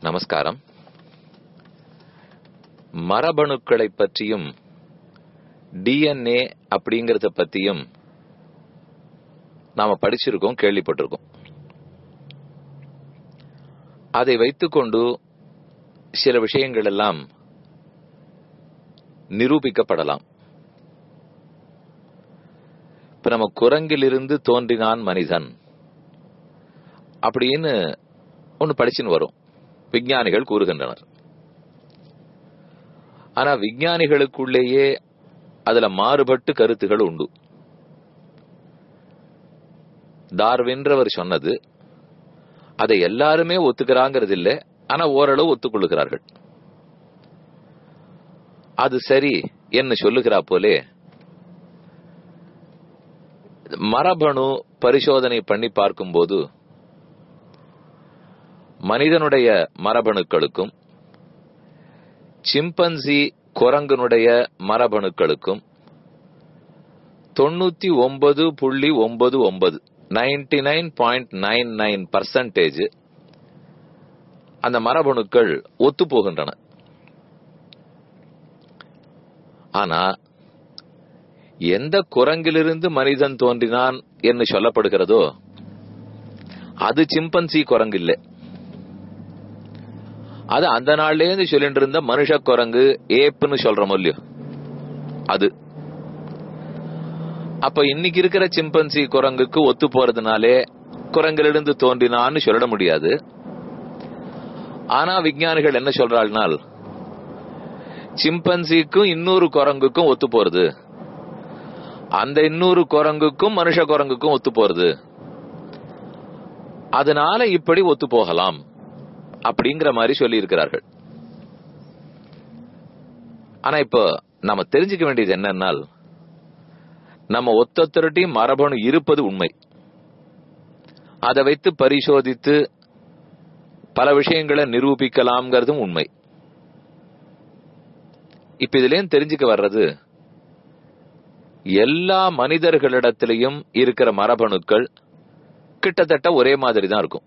நமஸ்காரம் மரபணுக்களை பற்றியும் டிஎன்ஏ அப்படிங்கறத பத்தியும் நாம படிச்சிருக்கோம் கேள்விப்பட்டிருக்கோம் அதை வைத்துக்கொண்டு சில விஷயங்கள் எல்லாம் நிரூபிக்கப்படலாம் இப்ப நம்ம குரங்கிலிருந்து தோன்றினான் மனிதன் அப்படின்னு ஒன்னு படிச்சுன்னு வரும் விஞ்ஞானிகள் கூறுகின்றனர் ஆனா விஞ்ஞானிகளுக்குள்ளேயே அதுல மாறுபட்டு கருத்துகள் உண்டு டார்வின்றவர் சொன்னது அதை எல்லாருமே ஒத்துக்கிறாங்கிறது இல்ல ஆனா ஓரளவு ஒத்துக்கொள்ளுகிறார்கள் அது சரி என்ன சொல்லுகிறா போலே மரபணு பரிசோதனை பண்ணி பார்க்கும்போது மனிதனுடைய மரபணுக்களுக்கும் சிம்பன்சி குரங்கனுடைய மரபணுக்களுக்கும் தொண்ணூத்தி ஒன்பது புள்ளி ஒன்பது ஒன்பது ninety nine point nine nine percentage அந்த மரபணுக்கள் ஒத்து போகின்றன ஆனா எந்த குரங்கிலிருந்து மனிதன் தோன்றினான் என்று சொல்லப்படுகிறதோ அது சிம்பன்சி குரங்கு இல்லை அது அந்த நாள்லேருந்து சொல்லிட்டு இருந்த மனுஷ குரங்கு ஏப்புன்னு சொல்றோம் இல்லையோ அது அப்ப இன்னைக்கு இருக்கிற சிம்பன்சி குரங்குக்கு ஒத்து போறதுனாலே குரங்கிலிருந்து தோன்றினான்னு சொல்லிட முடியாது ஆனா விஞ்ஞானிகள் என்ன சொல்றாள்னால் சிம்பன்சிக்கும் இன்னொரு குரங்குக்கும் ஒத்து போறது அந்த இன்னொரு குரங்குக்கும் மனுஷ குரங்குக்கும் ஒத்து போறது அதனால இப்படி ஒத்து போகலாம் அப்படிங்கிற மாதிரி சொல்லி இருக்கிறார்கள் ஆனா இப்போ நம்ம தெரிஞ்சுக்க வேண்டியது என்னன்னால் நம்ம ஒத்தொத்தருட்டையும் மரபணு இருப்பது உண்மை அதை வைத்து பரிசோதித்து பல விஷயங்களை நிரூபிக்கலாம்ங்கிறதும் உண்மை இப்ப இதுலேயும் தெரிஞ்சுக்க வர்றது எல்லா மனிதர்களிடத்திலையும் இருக்கிற மரபணுக்கள் கிட்டத்தட்ட ஒரே மாதிரி தான் இருக்கும்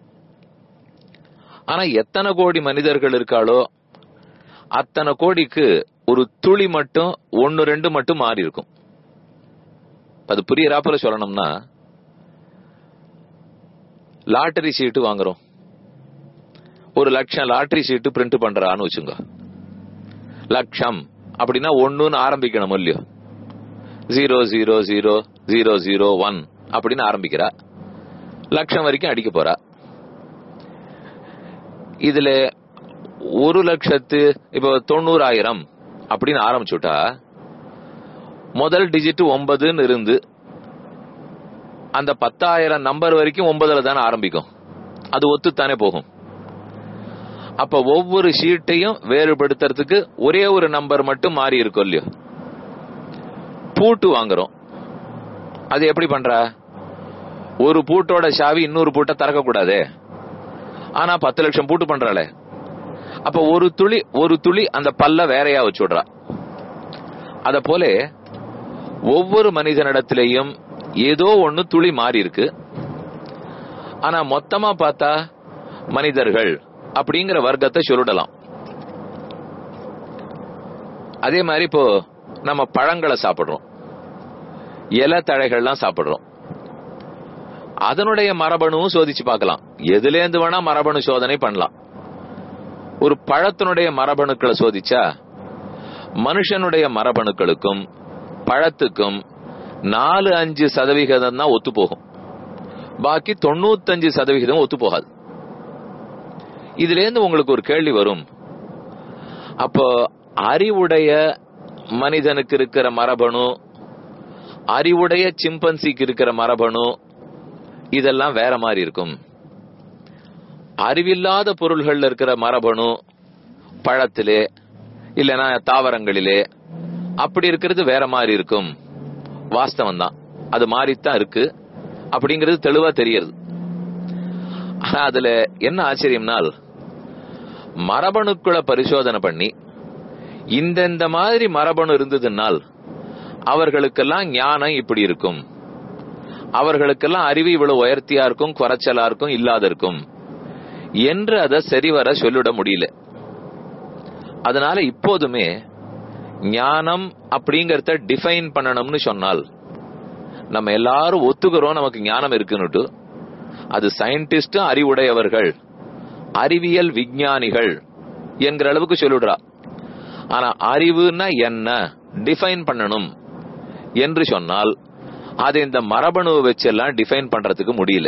ஆனா எத்தனை கோடி மனிதர்கள் இருக்காளோ அத்தனை கோடிக்கு ஒரு துளி மட்டும் ஒன்னு ரெண்டு மட்டும் மாறி இருக்கும் அது புரியறாப்புல சொல்லணும்னா லாட்டரி சீட்டு வாங்குறோம் ஒரு லட்சம் லாட்டரி சீட்டு பிரிண்ட் பண்றான்னு வச்சுங்க லட்சம் அப்படின்னா ஒன்னுன்னு ஆரம்பிக்கணும் இல்லையோ zero zero zero zero zero one அப்படின்னு ஆரம்பிக்கிறா லட்சம் வரைக்கும் அடிக்க போறா இதுல ஒரு லட்சத்து இப்ப தொண்ணூறாயிரம் அப்படின்னு ஆரம்பிச்சுட்டா முதல் டிஜிட் ஒன்பதுன்னு இருந்து அந்த பத்தாயிரம் நம்பர் வரைக்கும் ஒன்பதுல தானே ஆரம்பிக்கும் அது ஒத்துத்தானே போகும் அப்ப ஒவ்வொரு ஷீட்டையும் வேறுபடுத்துறதுக்கு ஒரே ஒரு நம்பர் மட்டும் மாறி இருக்கும் இல்லையோ பூட்டு வாங்குறோம் அது எப்படி பண்ற ஒரு பூட்டோட சாவி இன்னொரு பூட்டை திறக்க கூடாதே ஆனா பத்து லட்சம் பூட்டு பண்றாளே அப்ப ஒரு துளி ஒரு துளி அந்த பல்ல வேறையா வச்சு விடுறா அத போல ஒவ்வொரு மனிதனிடத்திலையும் ஏதோ ஒண்ணு துளி மாறி இருக்கு ஆனா மொத்தமா பார்த்தா மனிதர்கள் அப்படிங்கிற வர்க்கத்தை சொல்லிடலாம் அதே மாதிரி இப்போ நம்ம பழங்களை சாப்பிடுறோம் இலை தழைகள்லாம் சாப்பிடுறோம் அதனுடைய மரபணுவும் சோதிச்சு பார்க்கலாம் எதுல இருந்து வேணா மரபணு சோதனை பண்ணலாம் ஒரு பழத்தினுடைய மரபணுக்களை சோதிச்சா மனுஷனுடைய மரபணுக்களுக்கும் பழத்துக்கும் நாலு அஞ்சு சதவிகிதம் தான் ஒத்து போகும் பாக்கி தொண்ணூத்தஞ்சு சதவிகிதம் ஒத்து போகாது இதுல இருந்து உங்களுக்கு ஒரு கேள்வி வரும் அப்போ அறிவுடைய மனிதனுக்கு இருக்கிற மரபணு அறிவுடைய சிம்பன்சிக்கு இருக்கிற மரபணு இதெல்லாம் வேற மாதிரி இருக்கும் அறிவில்லாத பொருள்கள் இருக்கிற மரபணு பழத்திலே இல்லனா தாவரங்களிலே அப்படி இருக்கிறது வேற மாதிரி இருக்கும் வாஸ்தவம் தான் அது மாறித்தான் இருக்கு அப்படிங்கிறது தெளிவா தெரியுது ஆனா அதுல என்ன ஆச்சரியம்னால் மரபணுக்களை பரிசோதனை பண்ணி இந்தந்த மாதிரி மரபணு இருந்ததுனால் அவர்களுக்கெல்லாம் ஞானம் இப்படி இருக்கும் அவர்களுக்கெல்லாம் அறிவு இவ்வளவு உயர்த்தியா இருக்கும் குறைச்சலா இருக்கும் இல்லாத இருக்கும் என்று அதை சரிவர சொல்லிட முடியல அதனால இப்போதுமே ஞானம் அப்படிங்கறத டிஃபைன் பண்ணணும்னு சொன்னால் நம்ம எல்லாரும் ஒத்துக்கிறோம் நமக்கு ஞானம் இருக்குன்னுட்டு அது சயின்டிஸ்டும் அறிவுடையவர்கள் அறிவியல் விஞ்ஞானிகள் என்கிற அளவுக்கு சொல்லிடுறா ஆனா அறிவுன்னா என்ன டிஃபைன் பண்ணணும் என்று சொன்னால் அது இந்த மரபணுவை வச்செல்லாம் டிஃபைன் பண்றதுக்கு முடியல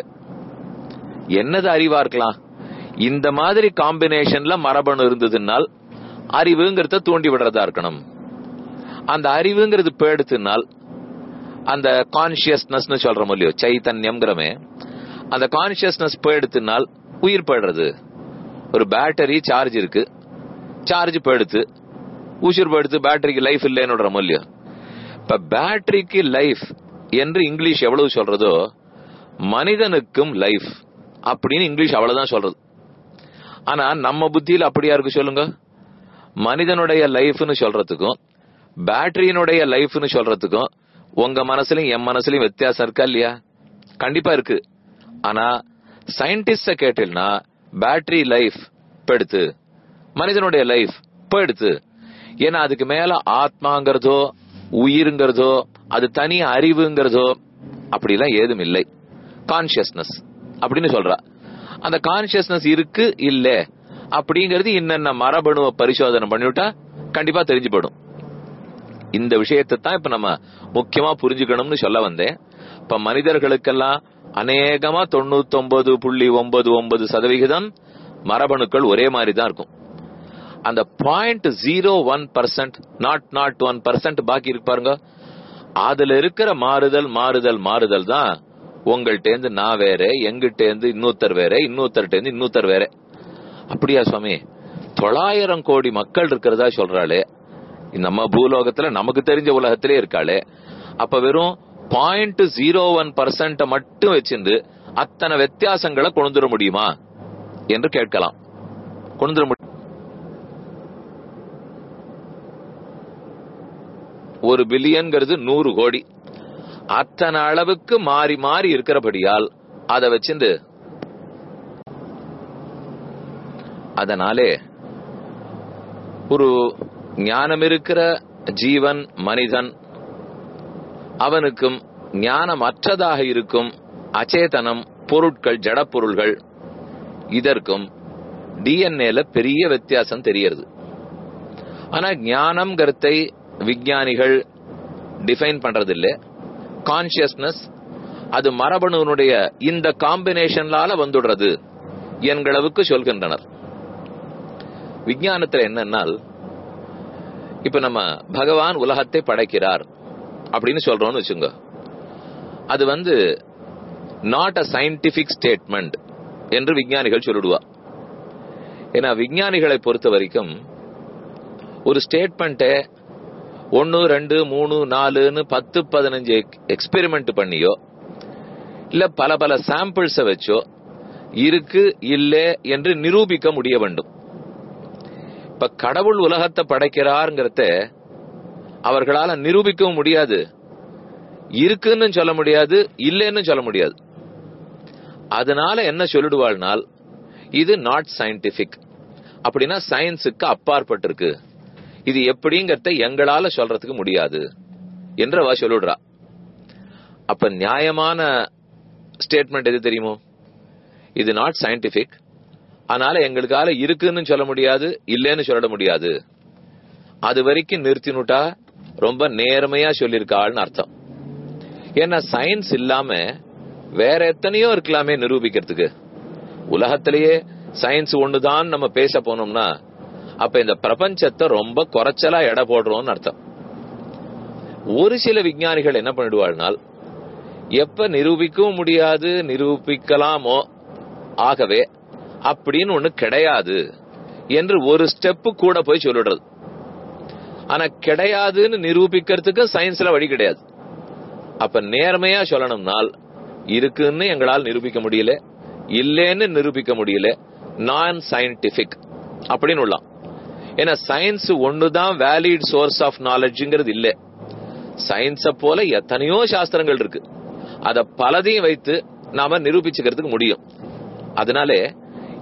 என்னது அறிவா இருக்கலாம் இந்த மாதிரி காம்பினேஷன்ல மரபணு இருந்ததுனால் அறிவுங்கிறத தூண்டி விடுறதா இருக்கணும் அந்த அறிவுங்கிறது போயிடுத்துனால் அந்த கான்சியஸ்னஸ் சொல்றோம் இல்லையோ சைத்தன்யம்ங்கிறமே அந்த கான்சியஸ்னஸ் போயிடுத்துனால் உயிர் போயிடுறது ஒரு பேட்டரி சார்ஜ் இருக்கு சார்ஜ் போயிடுத்து உசிர் போயிடுத்து பேட்டரிக்கு லைஃப் இல்லைன்னு இல்லையோ இப்ப பேட்டரிக்கு லைஃப் என்று இங்கிலீஷ் எவ்வளவு சொல்றதோ மனிதனுக்கும் லைஃப் அப்படின்னு இங்கிலீஷ் அவ்வளவுதான் சொல்றது ஆனா நம்ம புத்தியில அப்படியா இருக்கு சொல்லுங்க மனிதனுடைய லைஃப்னு சொல்றதுக்கும் பேட்டரியினுடைய லைஃப்னு சொல்றதுக்கும் உங்க மனசுலயும் என் மனசுலயும் வித்தியாசம் இருக்கா இல்லையா கண்டிப்பா இருக்கு ஆனா சயின்டிஸ்ட கேட்டீங்கன்னா பேட்டரி லைஃப் போயிடுத்து மனிதனுடைய லைஃப் போயிடுத்து ஏன்னா அதுக்கு மேல ஆத்மாங்கிறதோ உயிருங்கிறதோ அது தனி அறிவுங்கிறதோ அப்படிலாம் ஏதும் இல்லை கான்சியஸ்னஸ் அப்படின்னு சொல்றா அந்த கான்சியஸ்னஸ் இருக்கு இல்ல அப்படிங்கிறது இன்னென்ன மரபணுவை பரிசோதனை பண்ணிவிட்டா கண்டிப்பா தெரிஞ்சு போடும் இந்த விஷயத்தை தான் இப்ப நம்ம முக்கியமா புரிஞ்சுக்கணும்னு சொல்ல வந்தேன் இப்ப மனிதர்களுக்கெல்லாம் அநேகமா தொண்ணூத்தி ஒன்பது புள்ளி ஒன்பது ஒன்பது சதவிகிதம் மரபணுக்கள் ஒரே மாதிரி தான் இருக்கும் அந்த point zero one percent nought nought one percent பாக்கி இருக்கு பாருங்க அதுல இருக்கிற மாறுதல் மாறுதல் மாறுதல் தான் உங்கள்கிட்ட நான் வேற எங்கிட்ட இன்னொருத்தர் வேற இன்னொருத்தர்கிட்ட இன்னொருத்தர் வேற அப்படியா சுவாமி தொள்ளாயிரம் கோடி மக்கள் இருக்கிறதா சொல்றாளே நம்ம பூலோகத்துல நமக்கு தெரிஞ்ச உலகத்திலே இருக்காளே அப்ப வெறும் பாயிண்ட் ஜீரோ ஒன் பர்சன்ட் மட்டும் வச்சிருந்து அத்தனை வித்தியாசங்களை கொண்டு முடியுமா என்று கேட்கலாம் கொண்டு முடியும் ஒரு பில்லியன்கிறது நூறு கோடி அத்தனை அளவுக்கு மாறி மாறி இருக்கிறபடியால் அதை வச்சிருந்து அதனாலே ஒரு ஞானம் இருக்கிற ஜீவன் மனிதன் அவனுக்கும் ஞானம் அற்றதாக இருக்கும் அச்சேதனம் பொருட்கள் ஜடப்பொருள்கள் இதற்கும் டிஎன்ஏல பெரிய வித்தியாசம் தெரியறது ஆனா ஞானம்ங்கிறதை விஞ்ஞானிகள் டிஃபைன் பண்றது இல்ல கான்சியஸ்னஸ் அது மரபணுனுடைய இந்த காம்பினேஷன்லால வந்துடுறது என்களவுக்கு சொல்கின்றனர் விஞ்ஞானத்துல என்னன்னால் இப்ப நம்ம பகவான் உலகத்தை படைக்கிறார் அப்படின்னு சொல்றோம்னு வச்சுங்க அது வந்து நாட் அ சயின்டிபிக் ஸ்டேட்மெண்ட் என்று விஞ்ஞானிகள் சொல்லிடுவா ஏன்னா விஞ்ஞானிகளை பொறுத்த வரைக்கும் ஒரு ஸ்டேட்மெண்ட்டை ஒன்னு ரெண்டு மூணு நாலுன்னு பத்து பதினஞ்சு எக்ஸ்பெரிமெண்ட் பண்ணியோ இல்ல பல பல சாம்பிள்ஸ வச்சோ இருக்கு இல்ல என்று நிரூபிக்க முடிய வேண்டும் இப்ப கடவுள் உலகத்தை படைக்கிறாருங்கிறத அவர்களால நிரூபிக்கவும் முடியாது இருக்குன்னு சொல்ல முடியாது இல்லைன்னு சொல்ல முடியாது அதனால என்ன சொல்லிடுவாள்னால் இது நாட் சயின்டிபிக் அப்படின்னா சயின்ஸுக்கு அப்பாற்பட்டிருக்கு இது எப்படிங்கறத எங்களால சொல்றதுக்கு முடியாது என்று அவ சொல்லிடுறா அப்ப நியாயமான ஸ்டேட்மெண்ட் எது தெரியுமோ இது நாட் சயின்டிபிக் அதனால எங்களுக்கால இருக்குன்னு சொல்ல முடியாது இல்லைன்னு சொல்ல முடியாது அது வரைக்கும் நிறுத்தினுட்டா ரொம்ப நேர்மையா சொல்லியிருக்காள்னு அர்த்தம் ஏன்னா சயின்ஸ் இல்லாம வேற எத்தனையோ இருக்கலாமே நிரூபிக்கிறதுக்கு உலகத்திலேயே சயின்ஸ் ஒண்ணுதான் நம்ம பேச போனோம்னா அப்ப இந்த பிரபஞ்சத்தை ரொம்ப குறைச்சலா எடை போடுறோம்னு அர்த்தம் ஒரு சில விஞ்ஞானிகள் என்ன பண்ணிடுவாள்னால் எப்ப நிரூபிக்கவும் முடியாது நிரூபிக்கலாமோ ஆகவே அப்படின்னு ஒண்ணு கிடையாது என்று ஒரு ஸ்டெப் கூட போய் சொல்லிடுறது ஆனா கிடையாதுன்னு நிரூபிக்கிறதுக்கு சயின்ஸ்ல வழி கிடையாது அப்ப நேர்மையா சொல்லணும்னால் இருக்குன்னு எங்களால் நிரூபிக்க முடியல இல்லைன்னு நிரூபிக்க முடியல நான் சயின்டிபிக் அப்படின்னு உள்ளாம் ஏன்னா சயின்ஸ் ஒண்ணுதான் வேலிட் சோர்ஸ் ஆஃப் நாலேஜ்ங்கிறது இல்ல சயின்ஸ போல எத்தனையோ சாஸ்திரங்கள் இருக்கு அத பலதையும் வைத்து நாம நிரூபிச்சுக்கிறதுக்கு முடியும் அதனாலே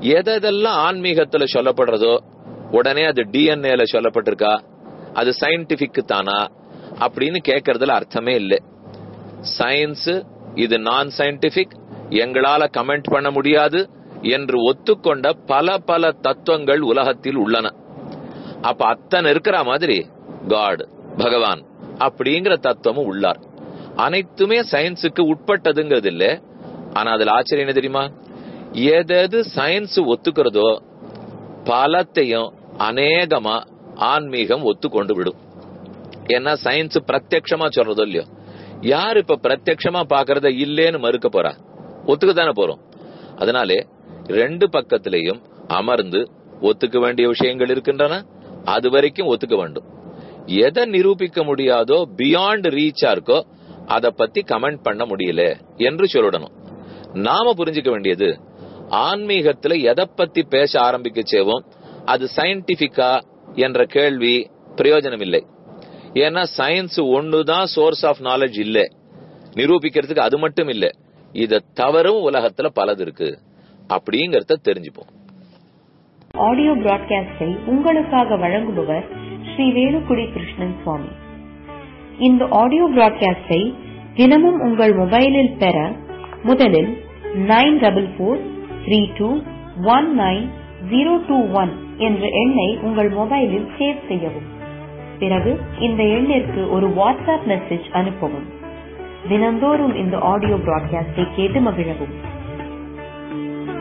எதெல்லாம் ஆன்மீகத்துல சொல்லப்படுறதோ உடனே அது டிஎன்ஏல சொல்லப்பட்டிருக்கா அது சயின்டிபிக் தானா அப்படின்னு கேட்கறதுல அர்த்தமே இல்லை சயின்ஸ் இது நான் சயின்டிபிக் எங்களால கமெண்ட் பண்ண முடியாது என்று ஒத்துக்கொண்ட பல பல தத்துவங்கள் உலகத்தில் உள்ளன அப்ப அத்தனை இருக்கிற மாதிரி காட் பகவான் அப்படிங்கிற தத்துவமும் உள்ளார் அனைத்துமே சயின்ஸுக்கு உட்பட்டதுங்கிறது இல்ல ஆனா அதுல ஆச்சரியம் என்ன தெரியுமா எது சயின்ஸ் ஒத்துக்கிறதோ பலத்தையும் அநேகமா ஆன்மீகம் ஒத்துக்கொண்டு விடும் ஏன்னா சயின்ஸ் பிரத்யக்ஷமா சொல்றதோ இல்லையோ யார் இப்ப பிரத்யக்ஷமா பாக்குறத இல்லேன்னு மறுக்க போறா ஒத்துக்கத்தானே போறோம் அதனாலே ரெண்டு பக்கத்திலையும் அமர்ந்து ஒத்துக்க வேண்டிய விஷயங்கள் இருக்கின்றன அது வரைக்கும் ஒத்துக்க வேண்டும் எதை நிரூபிக்க முடியாதோ பியாண்ட் ரீச்சா இருக்கோ அதை பத்தி கமெண்ட் பண்ண முடியல என்று சொல்லிடணும் நாம புரிஞ்சுக்க வேண்டியது ஆன்மீகத்துல எதை பத்தி பேச ஆரம்பிக்க செய்வோம் அது சயின்டிபிக்கா என்ற கேள்வி பிரயோஜனம் இல்லை ஏன்னா சயின்ஸ் ஒண்ணுதான் சோர்ஸ் ஆஃப் நாலேஜ் இல்ல நிரூபிக்கிறதுக்கு அது மட்டும் இல்ல இத தவறும் உலகத்துல பலது இருக்கு அப்படிங்கறத தெரிஞ்சுப்போம் ஆடியோ பிராட்காஸ்டை உங்களுக்காக வழங்குபவர் ஸ்ரீ வேலுக்குடி கிருஷ்ணன் சுவாமி இந்த ஆடியோ பிராட்காஸ்டை தினமும் உங்கள் மொபைலில் பெற முதலில் nine double four three two one nine zero two one என்ற எண்ணை உங்கள் மொபைலில் சேவ் செய்யவும் பிறகு இந்த எண்ணிற்கு ஒரு வாட்ஸ்அப் மெசேஜ் அனுப்பவும் தினந்தோறும் இந்த ஆடியோ பிராட்காஸ்டை கேட்டு மகிழவும்